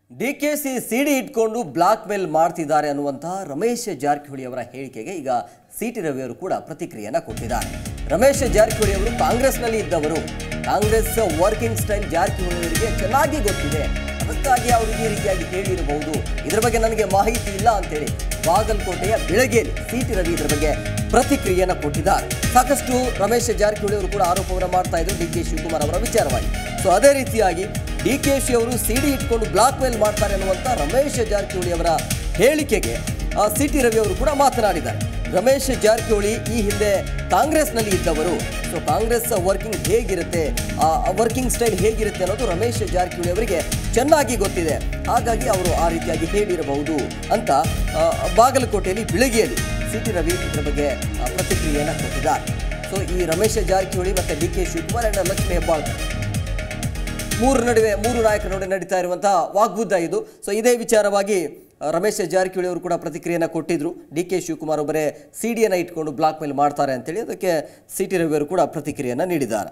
D K C ಸಿಡಿ ಇಟ್ಕೊಂಡು black mail ಮಾಡ್ತಿದ್ದಾರೆ ಅನ್ನುವಂತಹ ರಮೇಶ್ ಜಾರಕಿಹೊಳಿ ಅವರ ಹೇಳಿಕೆಗೆ ಈಗ ಸಿ ಟಿ ರವಿ ಅವರು ಕೂಡ ಪ್ರತಿಕ್ರಿಯೆಯನ್ನ ಕೊಟ್ಟಿದ್ದಾರೆ ರಮೇಶ್ ಜಾರಕಿಹೊಳಿ ಅವರು ಕಾಂಗ್ರೆಸ್ನಲ್ಲಿ ಇದ್ದವರು ಕಾಂಗ್ರೆಸ್ ವರ್ಕಿಂಗ್ ಸ್ಟೈಲ್ ಜಾರಕಿಹೊಳಿ ಅವರಿಗೆ ಚೆನ್ನಾಗಿ ಗೊತ್ತಿದೆ ಅದಕ್ಕಾಗಿ ಅವರು ಈ ರೀತಿಯಾಗಿ ಹೇಳಿರಬಹುದು ಇದರ ಬಗ್ಗೆ ನನಗೆ ಮಾಹಿತಿ ಇಲ್ಲ ಅಂತೇಳಿ ಬಾಗಲಕೋಟೆಯ ಬೆಳಗ್ಗೆಯಲ್ಲಿ ಸಿ ಟಿ ರವಿ ಇದರ ಬಗ್ಗೆ ಪ್ರತಿಕ್ರಿಯೆಯನ್ನ ಕೊಟ್ಟಿದ್ದಾರೆ ಸಾಕಷ್ಟು ರಮೇಶ್ ಜಾರಕಿಹೊಳಿ ಅವರು ಕೂಡ ಆರೋಪವನ್ನು ಮಾಡ್ತಾ ಇದ್ರು ಡಿ ಕೆ ಶಿವಕುಮಾರ್ ಅವರ ವಿಚಾರವಾಗಿ ಸೊ ಅದೇ ರೀತಿಯಾಗಿ ಡಿ ಕೆ ಶಿ ಅವರು ಸಿಡಿ ಇಟ್ಕೊಂಡು ಬ್ಲಾಕ್ ಮೇಲ್ ಮಾಡ್ತಾರೆ ಅನ್ನುವಂಥ ರಮೇಶ್ ಜಾರಕಿಹೊಳಿ ಅವರ ಹೇಳಿಕೆಗೆ ಸಿ ಟಿ ರವಿ ಅವರು ಕೂಡ ಮಾತನಾಡಿದ್ದಾರೆ ರಮೇಶ್ ಜಾರಕಿಹೊಳಿ ಈ ಹಿಂದೆ ಕಾಂಗ್ರೆಸ್ನಲ್ಲಿ ಇದ್ದವರು ಸೊ ಕಾಂಗ್ರೆಸ್ ವರ್ಕಿಂಗ್ ಹೇಗಿರುತ್ತೆ ಆ ವರ್ಕಿಂಗ್ ಸ್ಟೈಲ್ ಹೇಗಿರುತ್ತೆ ಅನ್ನೋದು ರಮೇಶ್ ಜಾರಕಿಹೊಳಿ ಅವರಿಗೆ ಚೆನ್ನಾಗಿ ಗೊತ್ತಿದೆ ಹಾಗಾಗಿ ಅವರು ಆ ರೀತಿಯಾಗಿ ಹೇಳಿರಬಹುದು ಅಂತ ಆ, ಬಾಗಲಕೋಟೆಯಲ್ಲಿ ಬೆಳಗ್ಗೆಯಲ್ಲಿ ಸಿ ಟಿ ರವಿ ಇದರ ಬಗ್ಗೆ ಆ, ಪ್ರತಿಕ್ರಿಯೆಯನ್ನು ಕೊಟ್ಟಿದ್ದಾರೆ ಸೊ ಈ ರಮೇಶ್ ಜಾರಕಿಹೊಳಿ ಮತ್ತು D K Shivakumar and Lakshmi Hebbalkar ಮೂರು ನಡುವೆ ಮೂರು ನಾಯಕರ ನಡುವೆ ನಡೀತಾ ಇರುವಂತಹ ವಾಗ್ಬುದ್ಧ ಇದು ಸೊ ಇದೇ ವಿಚಾರವಾಗಿ ಆ, ರಮೇಶ್ ಜಾರಕಿಹೊಳಿ ಅವರು ಕೂಡ ಪ್ರತಿಕ್ರಿಯೆಯನ್ನು ಕೊಟ್ಟಿದ್ರು ಡಿ ಕೆ ಶಿವಕುಮಾರ್ ಒಬ್ಬರೇ ಸಿ ಡಿಯನ್ನು ಇಟ್ಕೊಂಡು ಬ್ಲಾಕ್ ಮೇಲ್ ಮಾಡ್ತಾರೆ ಅಂತೇಳಿ ಅದಕ್ಕೆ ಸಿ ಟಿ ರವಿ ಅವರು ಕೂಡ ಪ್ರತಿಕ್ರಿಯೆಯನ್ನು ನೀಡಿದ್ದಾರೆ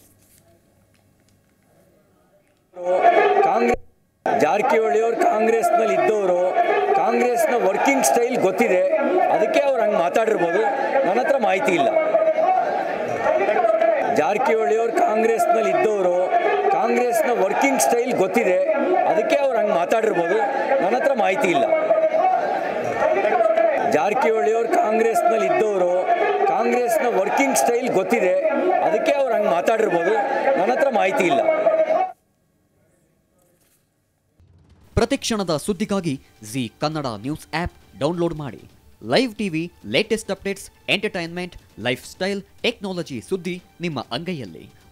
ಕಾಂಗ್ರೆಸ್ ಜಾರಕಿಹೊಳಿ ಅವರು ಕಾಂಗ್ರೆಸ್ನಲ್ಲಿ ಇದ್ದವರು ಕಾಂಗ್ರೆಸ್ನ ವರ್ಕಿಂಗ್ ಸ್ಟೈಲ್ ಗೊತ್ತಿದೆ ಅದಕ್ಕೆ ಅವ್ರು ಹಂಗೆ ಮಾತಾಡಿರ್ಬೋದು ನನ್ನ ಹತ್ರ ಮಾಹಿತಿ ಇಲ್ಲ ಜಾರಕಿಹೊಳಿ ಅವರು ಕಾಂಗ್ರೆಸ್ನಲ್ಲಿ ಇದ್ದವರು ಕಾಂಗ್ರೆಸ್ನ ವರ್ಕಿಂಗ್ ಸ್ಟೈಲ್ ಗೊತ್ತಿದೆ ಅದಕ್ಕೆ ಅವ್ರು ಹಂಗೆ ಮಾತಾಡಿರ್ಬೋದು ನನ್ನ ಹತ್ರ ಮಾಹಿತಿ ಇಲ್ಲ ಜಾರಕಿಹೊಳಿ ಅವರು ಕಾಂಗ್ರೆಸ್ನಲ್ಲಿ ಇದ್ದವರು ಕಾಂಗ್ರೆಸ್ನ ವರ್ಕಿಂಗ್ ಸ್ಟೈಲ್ ಗೊತ್ತಿದೆ ಅದಕ್ಕೆ ಅವ್ರು ಹಂಗೆ ಮಾತಾಡಿರ್ಬೋದು ನನ್ನ ಹತ್ರ ಮಾಹಿತಿ ಇಲ್ಲ ಪ್ರತಿಕ್ಷಣದ ಸುದ್ದಿಗಾಗಿ Zee Kannada news app download ಮಾಡಿ live TV latest updates entertainment lifestyle technology ಸುದ್ದಿ ನಿಮ್ಮ ಅಂಗೈಯಲ್ಲಿ